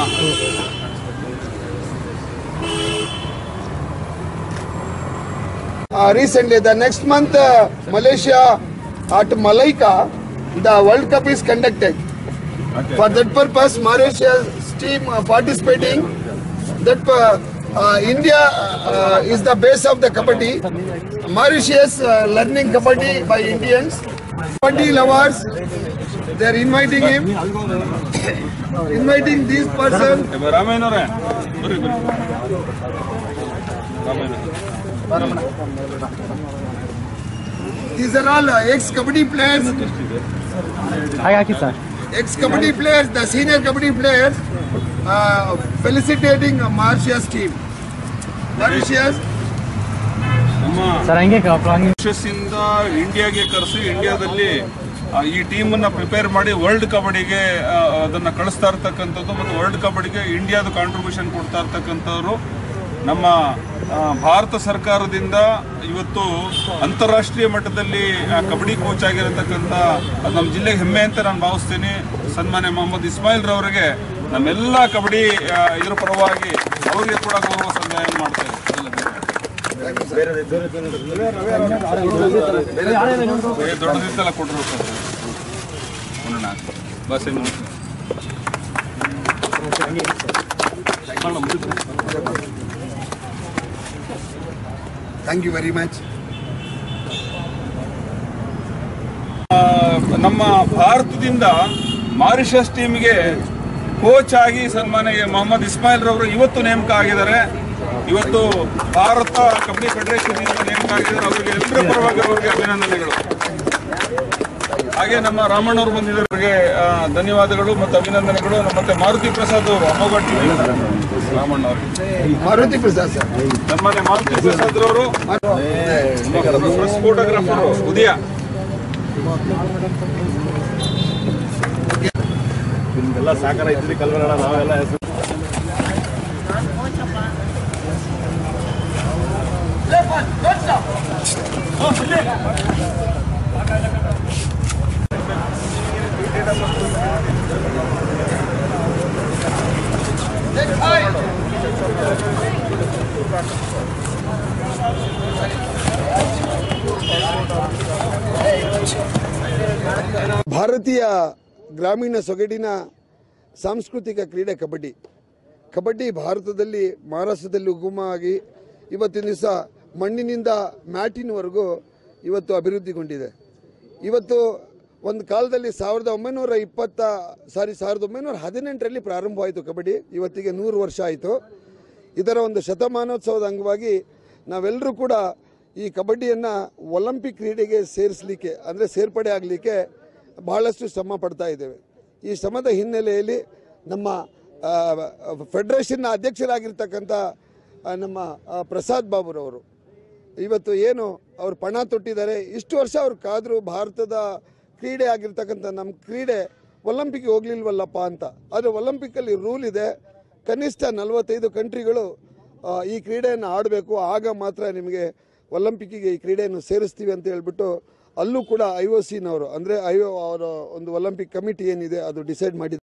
Uh, recently, the next month, uh, Malaysia at Malaika, the World Cup is conducted. For that purpose, Mauritius team uh, participating. That uh, uh, India uh, is the base of the kabaddi. Mauritius uh, learning kabaddi by Indians. Kabaddi lovers, they are inviting him. inviting this person. ರಾಮಾಯಣವ್ರೆ ಬರ್ರಿ ಬರ್ರಿ Ramayana These are all uh, ex-kabaddi players. ಹಾಗೆ ಹಾಕಿ sir ex-kabaddi players, the senior kabaddi players, uh, felicitating uh, Mauritius team. Mauritius, ನಮ್ಮ sir ಹಂಗೆ ಕ- ಹಂಗೆ Mauritius ಇಂದ ಇಂಡಿಯಾಗೆ ಕರೆಸಿ ಇಂಡಿಯಾದಲ್ಲಿ ಆ, ಈ ಟೀಮನ್ನ ಪ್ರಿಪೇರ್ ಮಾಡಿ ವರ್ಲ್ಡ್ ಕಬಡ್ಡಿಗೆ ಆ, ಅದನ್ನ ಕಳಿಸ್ತಾ ಇರ್ತಕ್ಕಂಥದ್ದು ಮತ್ತು ವರ್ಲ್ಡ್ ಕಬಡ್ಡಿಗೆ ಇಂಡಿಯಾದ ಕಾಂಟ್ರಿಬ್ಯೂಷನ್ ಕೊಡ್ತಾ ಇರ್ತಕ್ಕಂಥವ್ರು ನಮ್ಮ ಆ, ಭಾರತ ಸರ್ಕಾರದಿಂದ ಇವತ್ತು ಅಂತಾರಾಷ್ಟ್ರೀಯ ಮಟ್ಟದಲ್ಲಿ ಆ, ಕಬಡ್ಡಿ ಕೋಚ್ ಆಗಿರತಕ್ಕಂಥ ಅದು ನಮ್ಮ ಜಿಲ್ಲೆಗೆ ಹೆಮ್ಮೆ ಅಂತ ನಾನು ಭಾವಿಸ್ತೀನಿ ಸನ್ಮಾನ್ಯ ಮೊಹಮ್ಮದ್ ಇಸ್ಮಾಯಿಲ್ ರವರಿಗೆ ನಮ್ಮೆಲ್ಲ ಕಬಡ್ಡಿ ಆ, ಇದ್ರ ಪರವಾಗಿ ಅವರಿಗೆ ಕೂಡ ಗೌರವ ಸಂದಾಯ ಮಾಡ್ತಾ ಇದ್ದೀನಿ ದೊಡ್ಡದಿತ್ತಲ್ಲ ಕೊಟ್ಟರು ಬಸ್ ಏನು thank you very much. ನಮ್ಮ ಭಾರತದಿಂದ ಮಾರಿಷಸ್ ಟೀಮ್ಗೆ ಕೋಚ್ ಆಗಿ ಸನ್ಮಾನ್ಯ ಮೊಹಮ್ಮದ್ ಇಸ್ಮಾಯಿಲ್ ರವರು ಇವತ್ತು ನೇಮಕ ಆಗಿದ್ದಾರೆ ಇವತ್ತು ಭಾರತ ಕಬಡ್ಡಿ ಫೆಡರೇಷನ್ ಇಂದ ನೇಮಕ ಆಗಿದ್ದಾರೆ ಅವರಿಗೆ ಎಲ್ಲರ ಪರವಾಗಿ ಅವರಿಗೆ ಅಭಿನಂದನೆಗಳು ಹಾಗೆ ನಮ್ಮ ರಾಮಣ್ಣವ್ರು ಬಂದಿದ್ದವರಿಗೆ ಆ, ಧನ್ಯವಾದಗಳು ಮತ್ತು ಅಭಿನಂದನೆಗಳು ಮತ್ತೆ ಮಾರುತಿ ಪ್ರಸಾದ್ ಅವರು ಅಮೋಘ ಟಿವಿ ರಾಮಣ್ಣ ಅವರಿಗೆ Maruti Prasad sir. ಸನ್ಮಾನ್ಯ ಮಾರುತಿ ಪ್ರಸಾದ್ ರವರು ಪ್ರೆಸ್ ಫೋಟೋಗ್ರಾಫರ್ ಉದಯ ನಿಮ್ಗೆಲ್ಲ ಸಾಕಾರ ಇದ್ರಿ ಕಲ್ವರಣ ನಾವೆಲ್ಲ ಹೆಸರು ಭಾರತೀಯ ಗ್ರಾಮೀಣ ಸೊಗಡಿನ ಸಾಂಸ್ಕೃತಿಕ ಕ್ರೀಡೆ ಕಬಡ್ಡಿ ಕಬಡ್ಡಿ ಭಾರತದಲ್ಲಿ ಮಹಾರಾಷ್ಟ್ರದಲ್ಲಿ ಉಗಮ ಆಗಿ ಇವತ್ತಿನ ದಿವಸ ಮಣ್ಣಿನಿಂದ ಮ್ಯಾಟಿನವರೆಗೂ ಇವತ್ತು ಅಭಿವೃದ್ಧಿಗೊಂಡಿದೆ ಇವತ್ತು ಒಂದು ಕಾಲದಲ್ಲಿ ಸಾವಿರದ ಒಂಬೈನೂರ ಇಪ್ಪತ್ತ ಸಾರಿ ಸಾವಿರದ ಒಂಬೈನೂರ ಹದಿನೆಂಟರಲ್ಲಿ ಪ್ರಾರಂಭವಾಯಿತು ಕಬಡ್ಡಿ ಇವತ್ತಿಗೆ ನೂರು ವರ್ಷ ಆಯಿತು ಇದರ ಒಂದು ಶತಮಾನೋತ್ಸವದ ಅಂಗವಾಗಿ ನಾವೆಲ್ಲರೂ ಕೂಡ ಈ ಕಬಡ್ಡಿಯನ್ನು ಒಲಿಂಪಿಕ್ ಕ್ರೀಡೆಗೆ ಸೇರಿಸಲಿಕ್ಕೆ ಅಂದರೆ ಸೇರ್ಪಡೆ ಆಗಲಿಕ್ಕೆ ಬಹಳಷ್ಟು ಶ್ರಮ ಪಡ್ತಾ ಇದ್ದೇವೆ ಈ ಶ್ರಮದ ಹಿನ್ನೆಲೆಯಲ್ಲಿ ನಮ್ಮ ಆ, ಫೆಡರೇಷನ್ನ ಅಧ್ಯಕ್ಷರಾಗಿರ್ತಕ್ಕಂಥ ಆ, ನಮ್ಮ ಆ, ಪ್ರಸಾದ್ ಬಾಬುರವರು ಇವತ್ತು ಏನು ಅವ್ರು ಪಣ ತೊಟ್ಟಿದ್ದಾರೆ ಇಷ್ಟು ವರ್ಷ ಅವ್ರು ಕಾದ್ರು ಭಾರತದ ಕ್ರೀಡೆ ಆಗಿರ್ತಕ್ಕಂಥ ನಮ್ಮ ಕ್ರೀಡೆ ಒಲಿಂಪಿಕ್ಗೆ ಹೋಗ್ಲಿಲ್ವಲ್ಲಪ್ಪ ಅಂತ ಆದರೆ ಒಲಿಂಪಿಕ್ಕಲ್ಲಿ ರೂಲ್ ಇದೆ ಕನಿಷ್ಠ ನಲವತ್ತೈದು ಕಂಟ್ರಿಗಳು ಆ, ಈ ಕ್ರೀಡೆಯನ್ನು ಆಡಬೇಕು ಆಗ ಮಾತ್ರ ನಿಮಗೆ ಒಲಿಂಪಿಕ್ಕಿಗೆ ಈ ಕ್ರೀಡೆಯನ್ನು ಸೇರಿಸ್ತೀವಿ ಅಂತ ಹೇಳ್ಬಿಟ್ಟು ಅಲ್ಲೂ ಕೂಡ ಐ ಒ ಸಿನವರು ಅಂದರೆ ಐ ಅವರ ಒಂದು ಒಲಿಂಪಿಕ್ ಕಮಿಟಿ ಏನಿದೆ ಅದು ಡಿಸೈಡ್ ಮಾಡಿದೆ